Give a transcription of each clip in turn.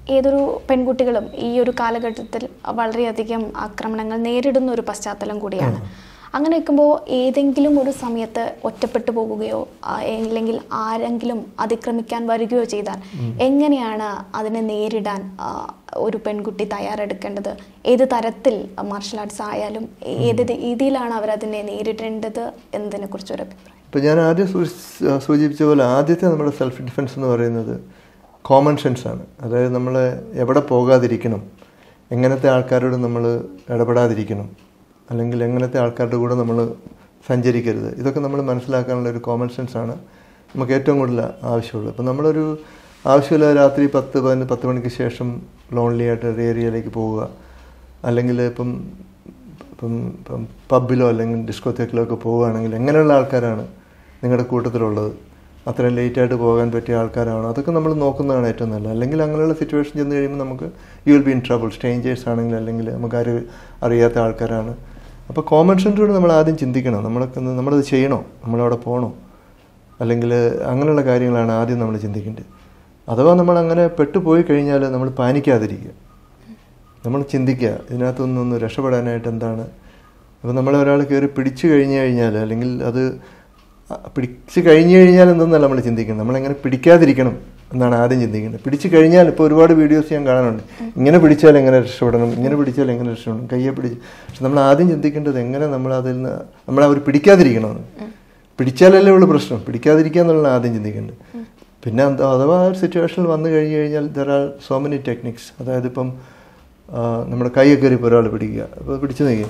ഏതൊരു പെൺകുട്ടികളും ഈ ഒരു കാലഘട്ടത്തിൽ വളരെയധികം ആക്രമണങ്ങൾ നേരിടുന്ന ഒരു പശ്ചാത്തലം കൂടിയാണ് അങ്ങനെ നിൽക്കുമ്പോൾ ഏതെങ്കിലും ഒരു സമയത്ത് ഒറ്റപ്പെട്ടു പോകുകയോ ആ, അല്ലെങ്കിൽ ആരെങ്കിലും അതിക്രമിക്കാൻ വരികയോ ചെയ്താൽ എങ്ങനെയാണ് അതിനെ നേരിടാൻ ആ, ഒരു പെൺകുട്ടി തയ്യാറെടുക്കേണ്ടത് ഏത് തരത്തിൽ മാർഷൽ ആർട്സ് ആയാലും ഏത് രീതിയിലാണ് അവരതിനെ നേരിടേണ്ടത് എന്നതിനെ കുറിച്ചൊരു അഭിപ്രായം ഇപ്പം ഞാൻ ആദ്യം സൂചി- സൂചിപ്പിച്ച പോലെ ആദ്യത്തെ നമ്മുടെ സെൽഫ് ഡിഫെൻസ് എന്ന് പറയുന്നത് കോമൺ സെൻസ് ആണ് അതായത് നമ്മൾ എവിടെ പോകാതിരിക്കണം എങ്ങനത്തെ ആൾക്കാരോട് നമ്മൾ ഇടപെടാതിരിക്കണം അല്ലെങ്കിൽ എങ്ങനത്തെ ആൾക്കാരുടെ കൂടെ നമ്മൾ സഞ്ചരിക്കരുത് ഇതൊക്കെ നമ്മൾ മനസ്സിലാക്കാനുള്ള ഒരു കോമൺ സെൻസ് ആണ് നമുക്ക് ഏറ്റവും കൂടുതൽ ആവശ്യമുള്ളത് ഇപ്പം നമ്മളൊരു ആവശ്യമില്ല രാത്രി പത്ത് പതിനൊന്ന് പത്ത് മണിക്ക് ശേഷം ലോൺലി ആയിട്ട് ഒരു ഏരിയയിലേക്ക് പോവുക അല്ലെങ്കിൽ ഇപ്പം ഇപ്പം ഇപ്പം പബ്ബിലോ അല്ലെങ്കിൽ ഡിസ്കോത്തേക്കിലോ ഒക്കെ പോവുകയാണെങ്കിൽ എങ്ങനെയുള്ള ആൾക്കാരാണ് നിങ്ങളുടെ കൂട്ടത്തിലുള്ളത് അത്രയും ലേറ്റായിട്ട് പോകാൻ പറ്റിയ ആൾക്കാരാണോ അതൊക്കെ നമ്മൾ നോക്കുന്നതാണ് ഏറ്റവും നല്ലത് അല്ലെങ്കിൽ അങ്ങനെയുള്ള സിറ്റുവേഷൻ ചെന്ന് കഴിയുമ്പോൾ നമുക്ക് you will be in trouble strangers ആണെങ്കിൽ അല്ലെങ്കിൽ നമുക്ക് ആരും അറിയാത്ത ആൾക്കാരാണ് അപ്പോൾ കോമൺ സെൻസോട് നമ്മൾ ആദ്യം ചിന്തിക്കണം നമ്മളൊക്കെ ഒന്ന് നമ്മളത് ചെയ്യണോ നമ്മളവിടെ പോകണോ അല്ലെങ്കിൽ അങ്ങനെയുള്ള കാര്യങ്ങളാണ് ആദ്യം നമ്മൾ ചിന്തിക്കേണ്ടത് അഥവാ നമ്മൾ അങ്ങനെ പെട്ടുപോയി കഴിഞ്ഞാൽ നമ്മൾ പാനിക്കാതിരിക്കുക നമ്മൾ ചിന്തിക്കുക ഇതിനകത്തുനിന്നൊന്ന് രക്ഷപ്പെടാനായിട്ട് എന്താണ് അപ്പോൾ നമ്മളെ ഒരാൾ കയറി പിടിച്ചു കഴിഞ്ഞു കഴിഞ്ഞാൽ അല്ലെങ്കിൽ അത് അ- പിടിച്ച് കഴിഞ്ഞു കഴിഞ്ഞാൽ എന്തെന്നല്ല നമ്മൾ ചിന്തിക്കുന്നത് നമ്മളെങ്ങനെ പിടിക്കാതിരിക്കണം എന്നാണ് ആദ്യം ചിന്തിക്കുന്നത് പിടിച്ചു കഴിഞ്ഞാൽ ഇപ്പോൾ ഒരുപാട് വീഡിയോസ് ഞാൻ കാണാനുണ്ട് ഇങ്ങനെ പിടിച്ചാൽ എങ്ങനെ രക്ഷപ്പെടണം ഇങ്ങനെ പിടിച്ചാൽ എങ്ങനെ രക്ഷപ്പെടണം കയ്യെ പിടിച്ച് പക്ഷെ നമ്മൾ ആദ്യം ചിന്തിക്കേണ്ടത് എങ്ങനെ നമ്മൾ അതിൽ നിന്ന് നമ്മൾ അവർ പിടിക്കാതിരിക്കണമെന്ന് പിടിച്ചാലല്ലേ ഉള്ളൂ പ്രശ്നം പിടിക്കാതിരിക്കുക എന്നുള്ളതാണ് ആദ്യം ചിന്തിക്കേണ്ടത് പിന്നെ എന്താ അഥവാ ആ ഒരു സിറ്റുവേഷനിൽ വന്നു കഴിഞ്ഞു കഴിഞ്ഞാൽ there are so many techniques അതായത് ഇപ്പം ആ, നമ്മുടെ കൈയൊക്കെ കയറി ഇപ്പോൾ ഒരാൾ പിടിക്കുക അപ്പോൾ പിടിച്ചു നോക്കി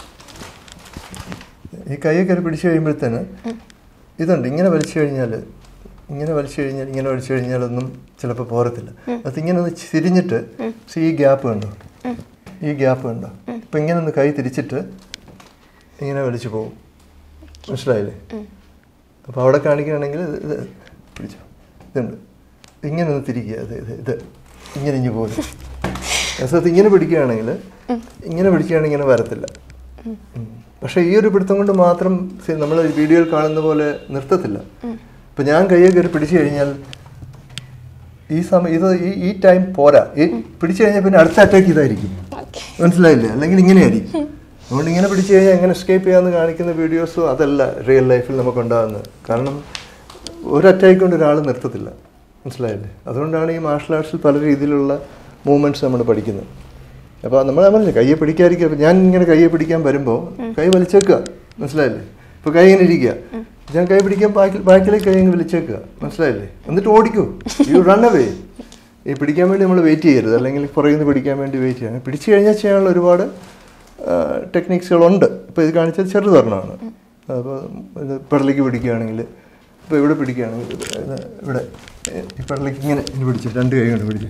ഈ കൈയൊക്കെ കയറി പിടിച്ചു കഴിയുമ്പോഴത്തേന് ഇതുണ്ട് ഇങ്ങനെ വലിച്ചു കഴിഞ്ഞാൽ ഇങ്ങനെ വലിച്ചു കഴിഞ്ഞാൽ ഇങ്ങനെ വലിച്ചു കഴിഞ്ഞാലൊന്നും ചിലപ്പോൾ പോരത്തില്ല അത് ഇങ്ങനെ ഒന്ന് തിരിഞ്ഞിട്ട് see ഈ ഗ്യാപ്പ് കണ്ടോ ഈ ഗ്യാപ്പ് കണ്ടോ ഇപ്പം ഇങ്ങനെ ഒന്ന് കൈ തിരിച്ചിട്ട് ഇങ്ങനെ വലിച്ചു പോകും മനസ്സിലായില്ലേ അപ്പോൾ അവിടെ കാണിക്കുകയാണെങ്കിൽ ഇത് ഇത് പിടിച്ചോ ഇതുണ്ട് ഇങ്ങനെ ഒന്ന് തിരിക്കുക ഇത് ഇത് ഇത് ഇങ്ങനെ ഇഞ്ഞു പോകും രസത്ത് ഇങ്ങനെ പിടിക്കുകയാണെങ്കിൽ ഇങ്ങനെ പിടിക്കുകയാണെങ്കിൽ ഇങ്ങനെ വരത്തില്ല ഉം. പക്ഷേ ഈ ഒരു പിടുത്തം കൊണ്ട് മാത്രം നമ്മൾ വീഡിയോയിൽ കാണുന്ന പോലെ നിർത്തത്തില്ല ഇപ്പം ഞാൻ കയ്യെ കയറി പിടിച്ചു കഴിഞ്ഞാൽ ഈ സമയം ഇത് ഈ ഈ ടൈം പോരാ ഈ പിടിച്ചു കഴിഞ്ഞാൽ പിന്നെ അടുത്ത അറ്റാക്ക് ഇതായിരിക്കും മനസ്സിലായില്ലേ അല്ലെങ്കിൽ ഇങ്ങനെയായിരിക്കും അതുകൊണ്ട് ഇങ്ങനെ പിടിച്ചു കഴിഞ്ഞാൽ എങ്ങനെ എസ്കേപ്പ് ചെയ്യാമെന്ന് കാണിക്കുന്ന വീഡിയോസും അതല്ല റിയൽ ലൈഫിൽ നമുക്ക് ഉണ്ടാകുന്നത് കാരണം ഒരു അറ്റാക്ക് കൊണ്ട് ഒരാൾ നിർത്തത്തില്ല മനസ്സിലായില്ലേ അതുകൊണ്ടാണ് ഈ മാർഷൽ ആർട്സിൽ പല രീതിയിലുള്ള മൂവ്മെൻറ്റ്സ് നമ്മൾ പഠിക്കുന്നത് അപ്പോൾ നമ്മൾ പറഞ്ഞില്ലേ കയ്യെ പിടിക്കാതിരിക്കുക അപ്പോൾ ഞാൻ ഇങ്ങനെ കയ്യെ പിടിക്കാൻ വരുമ്പോൾ കൈ വലിച്ചേക്കുക മനസ്സിലായില്ലേ ഇപ്പോൾ കൈ ഇങ്ങനെ ഇരിക്കുക ഞാൻ കൈ പിടിക്കാൻ ബാക്കിൽ ബാക്കിലേക്ക് കൈ ഇങ്ങനെ വലിച്ചേക്കുക മനസ്സിലായില്ലേ എന്നിട്ട് ഓടിക്കൂ യു റൺ അവേ ഈ പിടിക്കാൻ വേണ്ടി നമ്മൾ വെയിറ്റ് ചെയ്യരുത് അല്ലെങ്കിൽ പുറകിൽ നിന്ന് പിടിക്കാൻ വേണ്ടി വെയിറ്റ് ചെയ്യണം പിടിച്ചു കഴിഞ്ഞാൽ ചെയ്യാനുള്ള ഒരുപാട് ടെക്നിക്സുകളുണ്ട് ഇപ്പോൾ ഇത് കാണിച്ചത് ചെറുതൊരെണ്ണമാണ് അപ്പോൾ ഇത് പെടലേക്ക് പിടിക്കുകയാണെങ്കിൽ ഇപ്പോൾ ഇവിടെ പിടിക്കുകയാണെങ്കിൽ ഇത് ഇവിടെ ഈ പെടലേക്ക് ഇങ്ങനെ ഇങ്ങനെ പിടിച്ച് രണ്ട് കൈ കൊണ്ട് പിടിച്ച്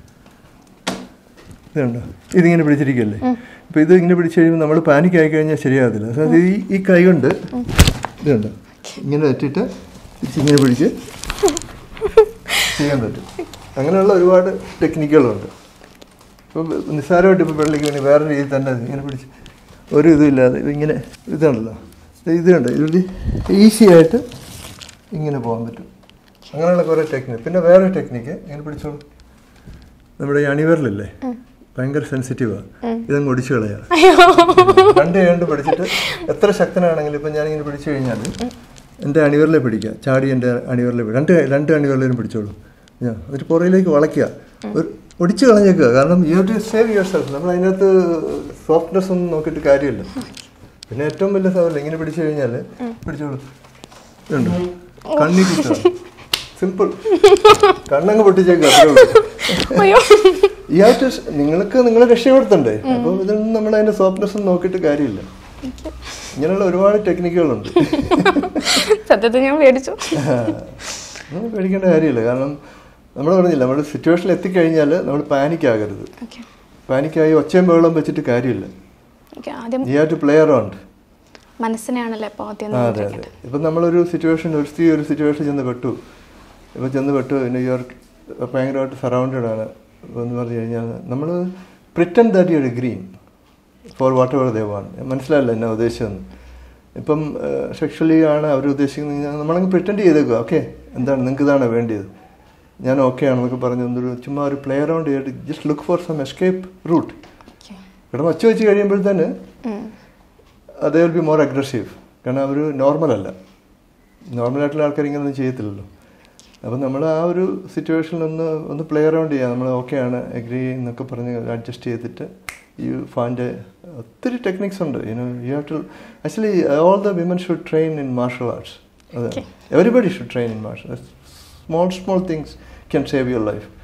ഇതുണ്ടോ ഇതിങ്ങനെ പിടിച്ചിരിക്കുകയല്ലേ അപ്പോൾ ഇത് ഇങ്ങനെ പിടിച്ച് കഴിയുമ്പോൾ നമ്മൾ പാനിക് ആയി കഴിഞ്ഞാൽ ശരിയാകത്തില്ല അതായത് ഈ ഈ കൈ കൊണ്ട് ഇതുണ്ട് ഇങ്ങനെ വെച്ചിട്ട് തിരിച്ച് ഇങ്ങനെ പിടിച്ച് ചെയ്യാൻ പറ്റും അങ്ങനെയുള്ള ഒരുപാട് ടെക്നിക്കുകളുണ്ട് ഇപ്പം നിസ്സാരമായിട്ട് ഇപ്പോൾ വെള്ളിക്ക് വേണ്ടി വേറെ രീതിയിൽ തന്നെ ഇങ്ങനെ പിടിച്ച് ഒരു ഇതും ഇല്ലാതെ ഇതിങ്ങനെ ഇതുണ്ടല്ലോ ഇത് കണ്ടോ ഇതിൽ ഈസി ആയിട്ട് ഇങ്ങനെ പോകാൻ പറ്റും അങ്ങനെയുള്ള കുറേ ടെക്നിക്ക് പിന്നെ വേറെ ടെക്നിക്ക് ഇങ്ങനെ പിടിച്ചോളൂ നമ്മുടെ ഈ അണിവരലില്ലേ ഭയങ്കര സെൻസിറ്റീവാണ് ഇതങ്ങ് ഒടിച്ചു കളയാ രണ്ട് കൈകൊണ്ട് പിടിച്ചിട്ട് എത്ര ശക്തനാണെങ്കിലും ഇപ്പം ഞാനിങ്ങനെ പിടിച്ചു കഴിഞ്ഞാൽ എൻ്റെ അണിവരലെ പിടിക്കുക ചാടി എൻ്റെ അണിവരലെ പിടി- രണ്ട് കൈ- രണ്ട് അണിവരലേലും പിടിച്ചോളൂ ഞാൻ എന്നിട്ട് പുറയിലേക്ക് വളയ്ക്കുക ഒരു ഒടിച്ചു കളഞ്ഞേക്കുക കാരണം you have to save yourself നമ്മൾ അതിനകത്ത് സോഫ്റ്റ്നെസ് ഒന്നും നോക്കിയിട്ട് കാര്യമില്ല പിന്നെ ഏറ്റവും വലിയ സാധനം ഇങ്ങനെ പിടിച്ചു കഴിഞ്ഞാൽ പിടിച്ചോളൂ ഇതുണ്ട് കണ്ണി കുത്തുക സിമ്പിൾ കണ്ണങ്ങ് പൊട്ടിച്ചേക്കുക അത്രേ ഉള്ളൂ അയ്യോ ഈ ആയിട്ട് നിങ്ങൾക്ക് നിങ്ങളെ രക്ഷപ്പെടുത്തണ്ടേ അപ്പം ഇതൊന്നും നമ്മൾ അതിന്റെ സോഫ്റ്റ്നെസ് നോക്കിയിട്ട് കാര്യമില്ല ഇങ്ങനെയുള്ള ഒരുപാട് ടെക്നിക്കുകളുണ്ട് സത്യത്തിൽ ഞാൻ പേടിച്ചു നമ്മൾ പേടിക്കേണ്ട കാര്യമില്ല കാരണം നമ്മൾ പറഞ്ഞില്ല നമ്മുടെ സിറ്റുവേഷനിൽ എത്തിക്കഴിഞ്ഞാൽ നമ്മൾ പാനിക് ആകരുത് ഓക്കെ പാനിക്കായി ഒച്ചയും ബഹളം വെച്ചിട്ട് കാര്യമില്ല ഓക്കെ ആദ്യം you have to play around മനസ്സിനെയാണല്ലോ ഇപ്പോൾ ആദ്യം ആ അതെ അതെ ഇപ്പം നമ്മളൊരു സിറ്റുവേഷൻ ഒരു സ്ത്രീ ഒരു സിറ്റുവേഷൻ ചെന്ന് പെട്ടു ഇപ്പം ചെന്ന് പെട്ടു പിന്നെ യു ആർ ഭയങ്കരമായിട്ട് സറൗണ്ടഡ് ആണ് എന്ന് പറഞ്ഞു കഴിഞ്ഞാൽ നമ്മൾ pretend that you green for whatever ദേവാണ് മനസ്സിലായില്ല എന്നെ ഉദ്ദേശിച്ചതെന്ന് ഇപ്പം സെക്ഷലി ആണ് അവർ ഉദ്ദേശിക്കുന്നത് നമ്മളങ്ങ് പ്രിറ്റൻഡ് ചെയ്തേക്കുക ഓക്കെ എന്താണ് നിങ്ങൾക്ക് ഇതാണ് വേണ്ടിയത് ഞാൻ ഓക്കെ ആണെന്നൊക്കെ പറഞ്ഞ് എന്തൊരു ചുമ്മാ ഒരു പ്ലേ അറൗണ്ട് ചെയ്തിട്ട് just look for some escape route okay ഇവിടെ ഒച്ച വെച്ച് കഴിയുമ്പോഴത്തേന് അതേ വിൽ ബി മോർ അഗ്രസീവ് കാരണം അവർ നോർമലല്ല നോർമലായിട്ടുള്ള ആൾക്കാർ ഇങ്ങനെയൊന്നും ചെയ്യത്തില്ലല്ലോ അപ്പം നമ്മൾ ആ ഒരു സിറ്റുവേഷനിൽ ഒന്ന് ഒന്ന് പ്ലേ അറൗണ്ട് ചെയ്യാം നമ്മൾ ഓക്കെ ആണ് അഗ്രി എന്നൊക്കെ പറഞ്ഞ് അഡ്ജസ്റ്റ് ചെയ്തിട്ട് യു ഫാൻഡ് ഒത്തിരി ടെക്നിക്സ് ഉണ്ട് you know you have to actually all the women should train in martial arts അതെ Okay. Everybody should train in martial small small things can save your life